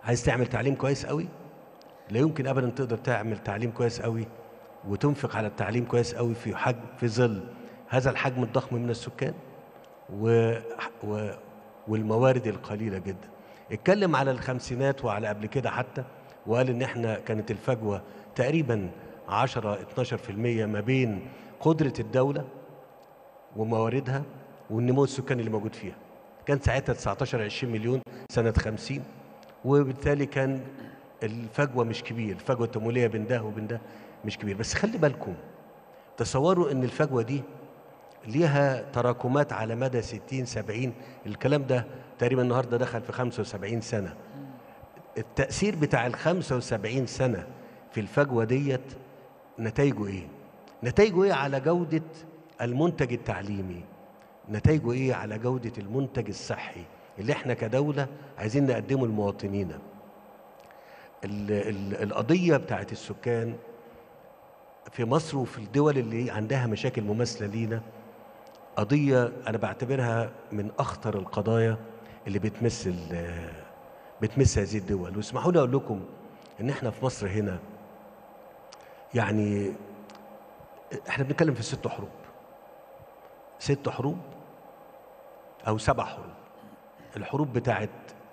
عايز تعمل تعليم كويس قوي لا يمكن ابدا تقدر تعمل تعليم كويس قوي وتنفق على التعليم كويس قوي في حجم في ظل هذا الحجم الضخم من السكان و... و... والموارد القليله جدا اتكلم على الخمسينات وعلى قبل كده حتى وقال ان احنا كانت الفجوه تقريبا 10 12% ما بين قدره الدوله ومواردها والنمو السكاني اللي موجود فيها كان ساعتها 19 20 مليون سنه 50 وبالتالي كان الفجوه مش كبير الفجوه التمويليه بين ده وبين ده مش كبير بس خلي بالكم تصوروا ان الفجوه دي ليها تراكمات على مدى 60 70 الكلام ده تقريبا النهارده دخل في 75 سنه التاثير بتاع ال 75 سنه في الفجوه ديت نتائجه ايه نتائجه ايه على جوده المنتج التعليمي نتائجه ايه على جوده المنتج الصحي اللي احنا كدوله عايزين نقدمه لمواطنينا ال- ال- القضيه بتاعت السكان في مصر وفي الدول اللي عندها مشاكل مماثله لينا قضيه انا بعتبرها من اخطر القضايا اللي بتمس ال- بتمس هذه الدول واسمحوا لي اقول لكم ان احنا في مصر هنا يعني احنا بنتكلم في ست حروب ست حروب او سبع حروب الحروب بتاعت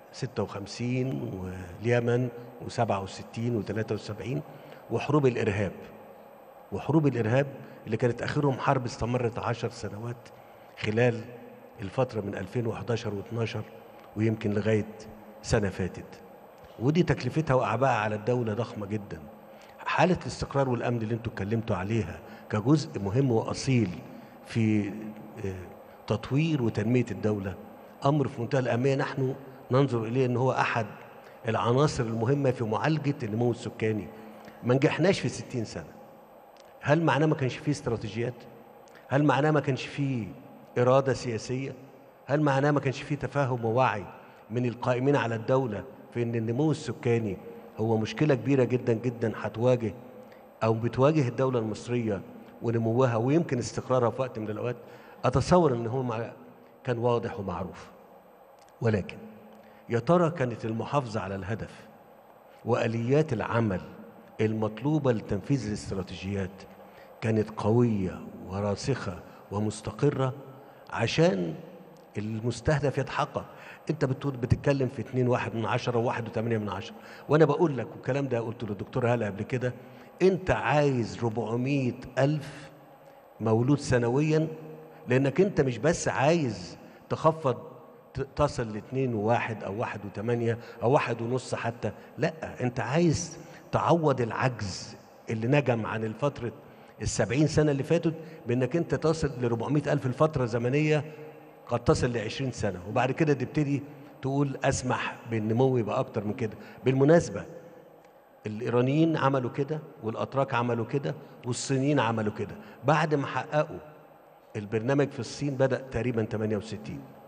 56 واليمن و67 و73 وحروب الارهاب وحروب الارهاب اللي كانت اخرهم حرب استمرت عشر سنوات خلال الفتره من 2011 و12 ويمكن لغايه سنه فاتت ودي تكلفتها واعبائها على الدوله ضخمه جدا حاله الاستقرار والامن اللي انتوا اتكلمتوا عليها كجزء مهم واصيل في آه، تطوير وتنميه الدوله امر في منتهى الاهميه نحن ننظر اليه ان هو احد العناصر المهمه في معالجه النمو السكاني ما نجحناش في 60 سنه هل معناه ما كانش فيه استراتيجيات هل معناه ما كانش فيه اراده سياسيه هل معناه ما كانش فيه تفاهم ووعي من القائمين على الدوله في ان النمو السكاني هو مشكله كبيره جدا جدا هتواجه او بتواجه الدوله المصريه ونموها ويمكن استقرارها في وقت من الاوقات اتصور ان هو مع- كان واضح ومعروف ولكن يا ترى كانت المحافظه على الهدف واليات العمل المطلوبه لتنفيذ الاستراتيجيات كانت قويه وراسخه ومستقره عشان المستهدف يتحقق انت بتقول بتتكلم في 2 واحد من عشرة وواحد وثمانية من عشرة وانا بقول لك والكلام ده قلته للدكتور هلا قبل كده انت عايز 400 الف مولود سنويا لانك انت مش بس عايز تخفض ت- تصل لاتنين وواحد او واحد وثمانية او واحد ونص حتى لا انت عايز تعوض العجز اللي نجم عن الفترة السبعين سنة اللي فاتت بانك انت تصل ل 400 الف الفترة زمنية قد تصل ل 20 سنة وبعد كده تبتدي تقول اسمح بالنمو يبقى اكتر من كده بالمناسبة الايرانيين عملوا كده والاتراك عملوا كده والصينيين عملوا كده بعد ما حققوا البرنامج في الصين بدأ تقريبا 68